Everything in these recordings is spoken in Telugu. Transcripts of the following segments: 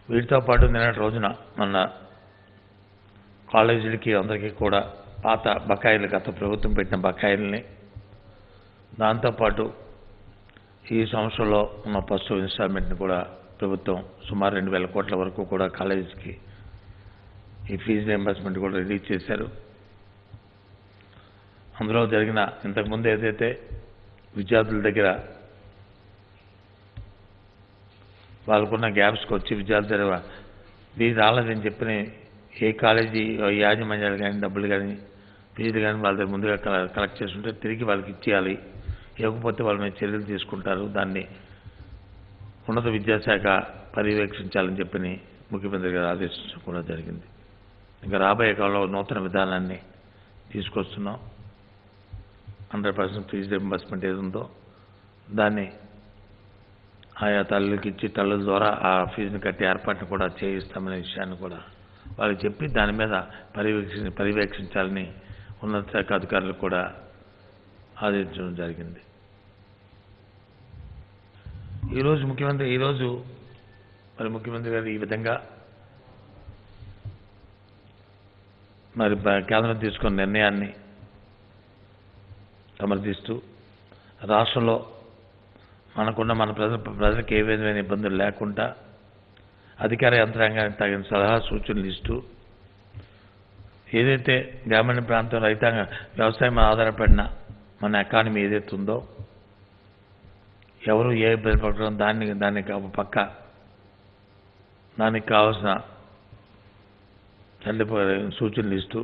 వీటితో పాటు నిన్నటి రోజున మన కాలేజీలకి అందరికీ కూడా పాత బకాయిలు గత ప్రభుత్వం పెట్టిన బకాయిల్ని దాంతోపాటు ఈ సంవత్సరంలో ఉన్న ఫస్ట్ ఇన్స్టాల్మెంట్ని కూడా ప్రభుత్వం సుమారు రెండు వేల కోట్ల వరకు కూడా కాలేజీకి ఈ ఫీజు రియంబర్స్మెంట్ కూడా రిలీజ్ చేశారు అందులో జరిగిన ఇంతకుముందు ఏదైతే విద్యార్థుల దగ్గర వాళ్ళకున్న గ్యాప్స్కి వచ్చి విద్యార్థుల దగ్గర ఫీజు రాలేదని చెప్పిన ఏ కాలేజీ యాజమాన్యాలు కానీ డబ్బులు కానీ ఫీజులు కానీ వాళ్ళ దగ్గర ముందుగా కల- కలెక్ట్ చేస్తుంటే తిరిగి వాళ్ళకి ఇచ్చేయాలి ఇవ్వకపోతే వాళ్ళ మీద చర్యలు తీసుకుంటారు దాన్ని ఉన్నత విద్యాశాఖ పర్యవేక్షించాలని చెప్పని ముఖ్యమంత్రి గారు ఆదేశించడం కూడా జరిగింది ఇంకా రాబోయే కాలంలో నూతన విధానాన్ని తీసుకొస్తున్నాం హండ్రెడ్ పర్సెంట్ ఫీజు రింబర్స్మెంట్ ఏది ఉందో దాన్ని ఆయా తల్లులకి ఇచ్చి తల్లుల ద్వారా ఆ ఫీజుని కట్టి ఏర్పాటును కూడా చేయిస్తామనే విషయాన్ని కూడా వాళ్ళకి చెప్పి దాని మీద పర్యవేక్షి పర్యవేక్షించాలని ఉన్నత శాఖ అధికారులకు కూడా ఆదేశించడం జరిగింది ఈరోజు ముఖ్యమంత్రి ఈరోజు మరి ముఖ్యమంత్రి గారు ఈ విధంగా మరి బ- కేంద్రం తీసుకున్న నిర్ణయాన్ని సమర్థిస్తూ రాష్ట్రంలో మనకున్న మన ప్రజల ప్రజలకు ఏ విధమైన ఇబ్బందులు లేకుండా అధికార యంత్రాంగానికి తగిన సలహా సూచనలు ఇస్తూ ఏదైతే గ్రామీణ ప్రాంతం రైతాంగ వ్యవసాయం మీద ఆధారపడిన మన ఎకానమీ ఏదైతే ఉందో ఎవరు ఏ ఇబ్బంది పడడం దాన్ని దానికి ఒక పక్క దానికి కావాల్సిన చల్లిపోయే సూచనలు ఇస్తూ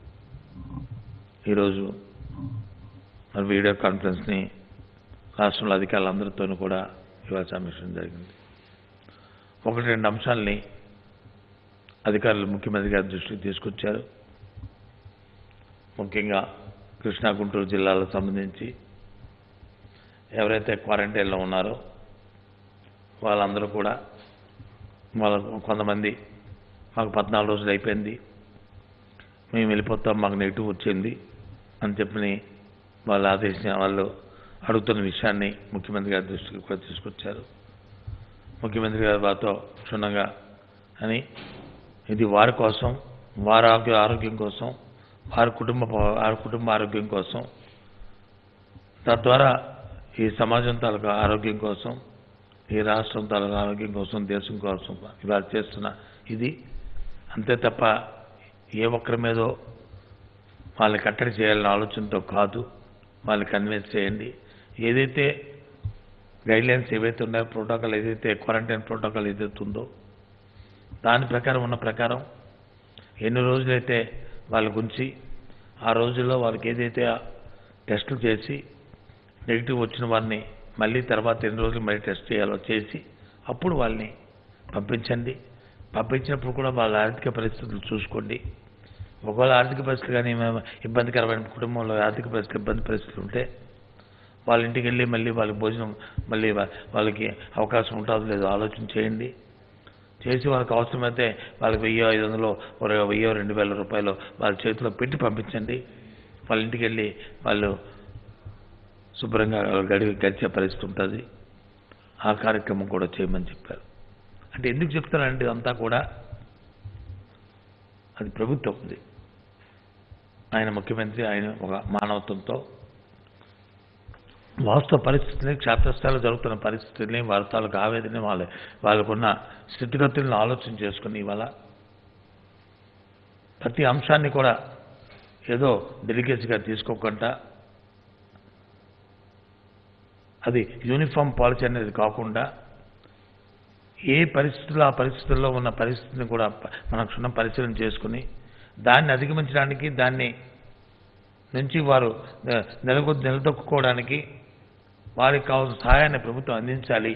ఈరోజు మరి వీడియో కాన్ఫరెన్స్ని రాష్ట్రంలో అధికారులందరితోనూ కూడా ఇవాళ సమీక్షించడం జరిగింది ఒకటి రెండు అంశాలని అధికారులు ముఖ్యమంత్రి గారి దృష్టికి తీసుకొచ్చారు ముఖ్యంగా కృష్ణా గుంటూరు జిల్లాలకు సంబంధించి ఎవరైతే క్వారంటైన్లో ఉన్నారో వాళ్ళందరూ కూడా వాళ్ళ కొంతమంది మాకు పద్నాలుగు రోజులు అయిపోయింది మేము వెళ్ళిపోతాం మాకు నెగిటివ్ వచ్చింది అని చెప్పని వాళ్ళు ఆదేశించిన వాళ్ళు అడుగుతున్న విషయాన్ని ముఖ్యమంత్రి గారి దృష్టికి కూడా తీసుకొచ్చారు ముఖ్యమంత్రి గారు వారితో క్షుణ్ణంగా అని ఇది వారి కోసం వారి ఆరోగ్య ఆరోగ్యం కోసం వారి కుటుంబ వారి కుటుంబ ఆరోగ్యం కోసం తద్వారా ఈ సమాజం తాలూకా ఆరోగ్యం కోసం ఈ రాష్ట్రం తాలూకా ఆరోగ్యం కోసం దేశం కోసం ఇవాళ చేస్తున్న ఇది అంతే తప్ప ఏ ఒక్కరి మీదో వాళ్ళని కట్టడి చేయాలనే ఆలోచనతో కాదు వాళ్ళని కన్విన్స్ చేయండి ఏదైతే గైడ్లైన్స్ ఏవైతే ఉన్నాయో ప్రోటోకాల్ ఏదైతే క్వారంటైన్ ప్రోటోకాల్ ఏదైతే ఉందో దాని ప్రకారం ఉన్న ప్రకారం ఎన్ని రోజులైతే వాళ్ళ గురించి ఆ రోజుల్లో వాళ్ళకి ఏదైతే టెస్టులు చేసి నెగిటివ్ వచ్చిన వారిని మళ్ళీ తర్వాత ఎన్ని రోజులు మళ్ళీ టెస్ట్ చేయాలో చేసి అప్పుడు వాళ్ళని పంపించండి పంపించినప్పుడు కూడా వాళ్ళ ఆర్థిక పరిస్థితులు చూసుకోండి ఒకవేళ ఆర్థిక పరిస్థితులు కానీ ఏమైనా ఇబ్బందికరమైన కుటుంబంలో ఆర్థిక పరిస్థితులు ఇబ్బంది పరిస్థితులు ఉంటే వాళ్ళ ఇంటికి వెళ్ళి మళ్ళీ వాళ్ళకి భోజనం మళ్ళీ వా- వాళ్ళకి అవకాశం ఉంటుందో లేదో ఆలోచన చేయండి చేసి వాళ్ళకి అవసరమైతే వాళ్ళకి వెయ్యో ఐదు వందలు ఒక వెయ్యో రెండు వేల రూపాయలు వాళ్ళ చేతిలో పెట్టి పంపించండి వాళ్ళ ఇంటికి వెళ్ళి వాళ్ళు శుభ్రంగా గడి గడిచే పరిస్థితి ఉంటుంది ఆ కార్యక్రమం కూడా చేయమని చెప్పారు అంటే ఎందుకు చెప్తానంటే ఇదంతా కూడా అది ప్రభుత్వం ఉంది ఆయన ముఖ్యమంత్రి ఆయన ఒక మానవత్వంతో వాస్తవ పరిస్థితిని క్షేత్రస్థాయిలో జరుగుతున్న పరిస్థితిని వాళ్ళ తాలూకు ఆవేదన వాళ్ళ వాళ్ళకున్న స్థితిగతులను ఆలోచన చేసుకుని ఇవాళ ప్రతి అంశాన్ని కూడా ఏదో డెలికేట్స్గా తీసుకోకుండా అది యూనిఫామ్ పాలసీ అనేది కాకుండా ఏ పరిస్థితుల్లో ఆ పరిస్థితుల్లో ఉన్న పరిస్థితిని కూడా ప- మనం క్షుణ్ణ పరిశీలన చేసుకుని దాన్ని అధిగమించడానికి దాన్ని నుంచి వారు న- నిలగొ నిలదొక్కుకోవడానికి వారికి కావాల్సిన సహాయాన్ని ప్రభుత్వం అందించాలి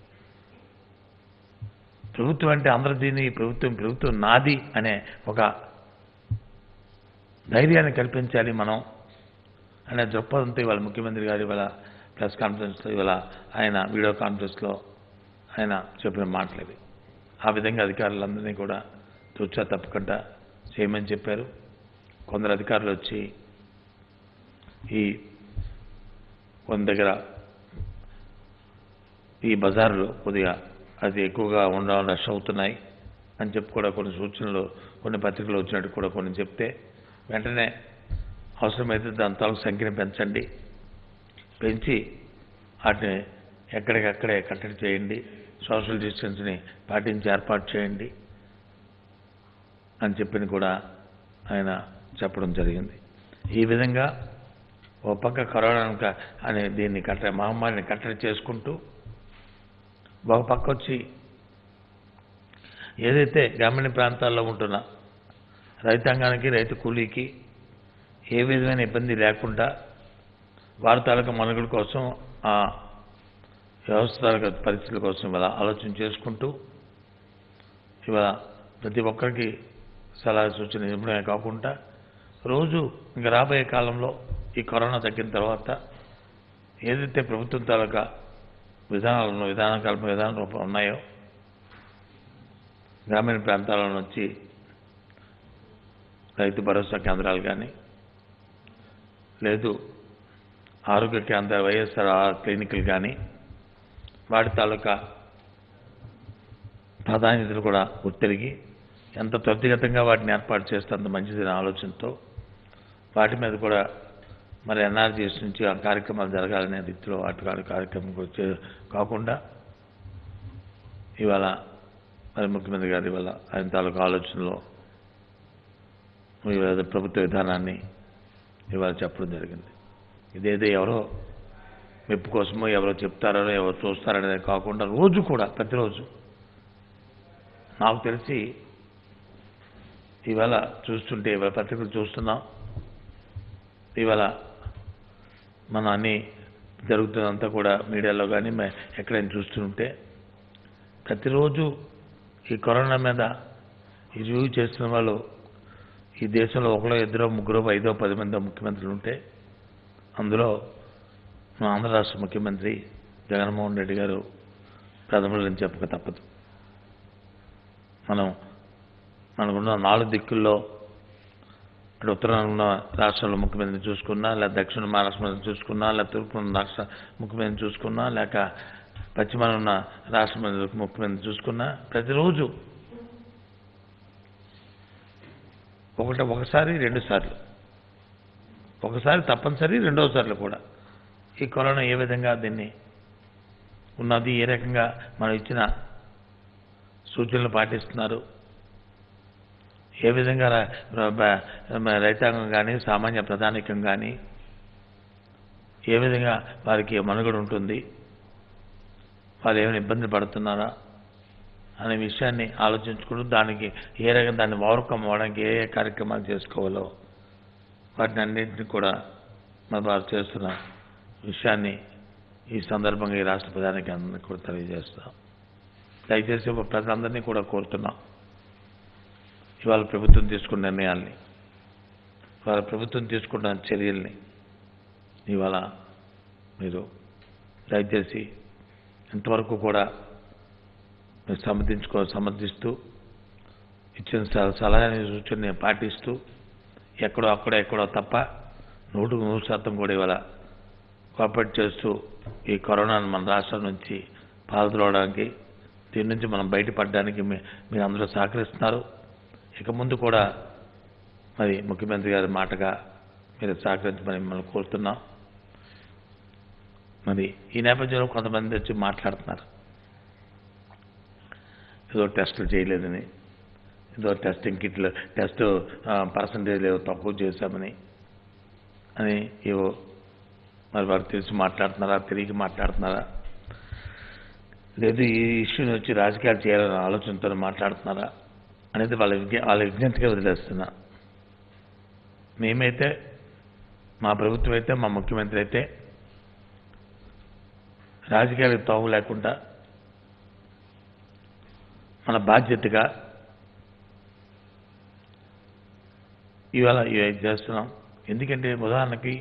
ప్రభుత్వం అంటే అందరిదీని ఈ ప్రభుత్వం ప్రభుత్వం నాది అనే ఒక ధైర్యాన్ని కల్పించాలి మనం అనే దృక్పథంతో ఇవాళ ముఖ్యమంత్రి గారు ఇవాళ ప్రెస్ కాన్ఫరెన్స్లో ఇవాళ ఆయన వీడియో కాన్ఫరెన్స్లో ఆయన చెప్పిన మాటలు ఇవి ఆ విధంగా అధికారులందరినీ కూడా తుచ్చా తప్పకుండా చేయమని చెప్పారు కొందరు అధికారులు వచ్చి ఈ కొన్ని దగ్గర ఈ బజార్లు కొద్దిగా అది ఎక్కువగా ఉండడం రష్ అవుతున్నాయి అని చెప్పి కూడా కొన్ని సూచనలు కొన్ని పత్రికలు వచ్చినట్టు కూడా కొన్ని చెప్తే వెంటనే అవసరమైతే దాని తాలూకు సంఖ్యను పెంచండి పెంచి వాటిని ఎక్కడికక్కడే కట్టడి చేయండి సోషల్ డిస్టెన్స్ని పాటించి ఏర్పాటు చేయండి అని చెప్పిన కూడా ఆయన చెప్పడం జరిగింది ఈ విధంగా ఓ పక్క కరోనా అనే దీన్ని కట్ట మహమ్మారిని కట్టడి చేసుకుంటూ ఒక పక్క వచ్చి ఏదైతే గ్రామీణ ప్రాంతాల్లో ఉంటున్న రైతాంగానికి రైతు కూలీకి ఏ విధమైన ఇబ్బంది లేకుండా వారి తాలూకా మనుగడ కోసం ఆ వ్యవస్థ తాలూకా పరిస్థితుల కోసం ఇవాళ ఆలోచన చేసుకుంటూ ఇవాళ ప్రతి ఒక్కరికి సలహా సూచన ఇవ్వడమే కాకుండా రోజు ఇంకా రాబోయే కాలంలో ఈ కరోనా తగ్గిన తర్వాత ఏదైతే ప్రభుత్వం తాలూకా విధానాలను విధాన కల్పన విధాన రూపం ఉన్నాయో గ్రామీణ ప్రాంతాల నుంచి రైతు భరోసా కేంద్రాలు కానీ లేదు ఆరోగ్య కేంద్ర వైఎస్ఆర్ క్లినిక్లు కానీ వాటి తాలూకా ప్రాధాన్యతలు కూడా గుర్తిరిగి ఎంత త్వరితగతంగా వాటిని ఏర్పాటు చేస్తే అంత మంచిదని ఆలోచనతో వాటి మీద కూడా మరి ఎన్ఆర్జీఎస్ నుంచి ఆ కార్యక్రమాలు జరగాలనే రీతిలో వాటి వాటి కార్యక్రమం కూడా చే- కాకుండా ఇవాళ మరి ముఖ్యమంత్రి గారు ఇవాళ ఆయన తాలూకు ఆలోచనలో ఇవాళ ప్రభుత్వ విధానాన్ని ఇవాళ చెప్పడం జరిగింది ఇదేదో ఎవరో మెప్పు కోసమో ఎవరో చెప్తారో ఎవరో చూస్తారనేది కాకుండా రోజు కూడా ప్రతిరోజు నాకు తెలిసి ఇవాళ చూస్తుంటే ఇవాళ పత్రికలు చూస్తున్నాం ఇవాళ మన అన్ని జరుగుతున్నంతా కూడా మీడియాలో కానీ మే- ఎక్కడైనా చూస్తుంటే ప్రతిరోజు ఈ కరోనా మీద ఈ రివ్యూ చేస్తున్న వాళ్ళు ఈ దేశంలో ఒకరో ఇద్దరో ముగ్గురో ఐదో పది మంది ముఖ్యమంత్రులు ఉంటే అందులో మన ఆంధ్ర రాష్ట్ర ముఖ్యమంత్రి జగన్మోహన్ రెడ్డి గారు ప్రథములని చెప్పక తప్పదు మనం మనకున్న నాలుగు దిక్కుల్లో అటు ఉత్తరాన ఉన్న రాష్ట్రంలో ముఖ్యమంత్రిని చూసుకున్నా లేదా దక్షిణ మహారాష్ట్ర చూసుకున్నా లేదా తూర్పు ఉన్న రాష్ట్ర ముఖ్యమంత్రిని చూసుకున్నా లేక పశ్చిమాన ఉన్న రాష్ట్ర ముఖ్యమంత్రి చూసుకున్నా ప్రతిరోజు ఒకటి ఒకసారి రెండు సార్లు ఒకసారి తప్పనిసరి రెండోసార్లు కూడా ఈ కరోనా ఏ విధంగా దీన్ని ఉన్నది ఏ రకంగా మనం ఇచ్చిన సూచనలు పాటిస్తున్నారు ఏ విధంగా ర- ర- బ- రైతాంగం కానీ సామాన్య ప్రధానికం కానీ ఏ విధంగా వారికి మనుగడ ఉంటుంది వారు ఏమైనా ఇబ్బంది పడుతున్నారా అనే విషయాన్ని ఆలోచించుకుంటూ దానికి ఏ రకంగా దాన్ని ఓవర్కమ్ అవ్వడానికి ఏ ఏ కార్యక్రమాలు చేసుకోవాలో వాటిని అన్నింటినీ కూడా మరి వారు చేస్తున్న విషయాన్ని ఈ సందర్భంగా ఈ రాష్ట్ర ప్రధానికి అందరికీ కూడా తెలియజేస్తాం దయచేసి ప్రజలందరినీ కూడా కోరుతున్నాం ఇవాళ ప్రభుత్వం తీసుకున్న నిర్ణయాల్ని ఇవాళ ప్రభుత్వం తీసుకున్న చర్యల్ని ఇవాళ మీరు దయచేసి ఇంతవరకు కూడా మీరు సమర్థించుకో సమర్థిస్తూ ఇచ్చిన స- సలహాని సూచనని పాటిస్తూ ఎక్కడో అక్కడో ఎక్కడో తప్ప నూటికి నూరు శాతం కూడా ఇవాళ కోఆపరేట్ చేస్తూ ఈ కరోనాను మన రాష్ట్రం నుంచి పాల్గొనడానికి దీని నుంచి మనం బయటపడడానికి మీ మీరు అందరూ సహకరిస్తున్నారు ఇక ముందు కూడా మరి ముఖ్యమంత్రి గారి మాటగా మీరు సహకరించమని మిమ్మల్ని కోరుతున్నాం మరి ఈ నేపథ్యంలో కొంతమంది వచ్చి మాట్లాడుతున్నారు ఏదో టెస్టులు చేయలేదని ఏదో టెస్టింగ్ కిట్లు టెస్ట్ పర్సంటేజ్ ఏదో తక్కువ చేశామని అని ఏవో మరి వారు తెలిసి మాట్లాడుతున్నారా తిరిగి మాట్లాడుతున్నారా లేదు ఈ ఇష్యూని వచ్చి రాజకీయాలు చేయాలనే ఆలోచనతో మాట్లాడుతున్నారా అనేది వాళ్ళ విజ్ఞ వాళ్ళ విజ్ఞప్తిగా వదిలేస్తున్నా మేమైతే మా ప్రభుత్వం అయితే మా ముఖ్యమంత్రి అయితే రాజకీయాలకు తావు లేకుండా మన బాధ్యతగా ఇవాళ ఇవి చేస్తున్నాం ఎందుకంటే ఉదాహరణకి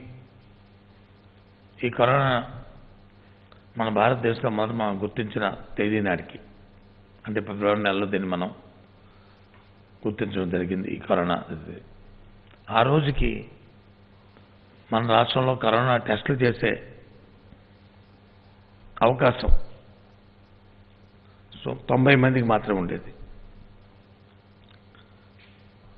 ఈ కరోనా మన భారతదేశంలో మొదట మనం గుర్తించిన తేదీ నాటికి అంటే ఫిబ్రవరి నెలలో దీన్ని మనం గుర్తించడం జరిగింది ఈ కరోనా ఇది. ఆ రోజుకి మన రాష్ట్రంలో కరోనా టెస్టులు చేసే అవకాశం సో తొంభై మందికి మాత్రమే ఉండేది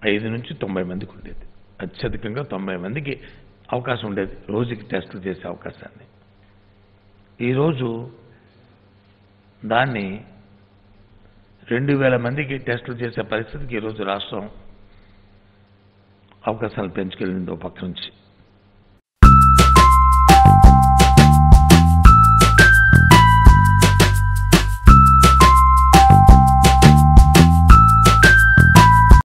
ఐదు నుంచి తొంభై మందికి ఉండేది అత్యధికంగా తొంభై మందికి అవకాశం ఉండేది రోజుకి టెస్టులు చేసే అవకాశాన్ని ఈరోజు దాన్ని రెండు వేల మందికి టెస్టులు చేసే పరిస్థితికి ఈరోజు రాష్ట్రం అవకాశాలు పెంచుకెళ్ళింది ఓ పక్క నుంచి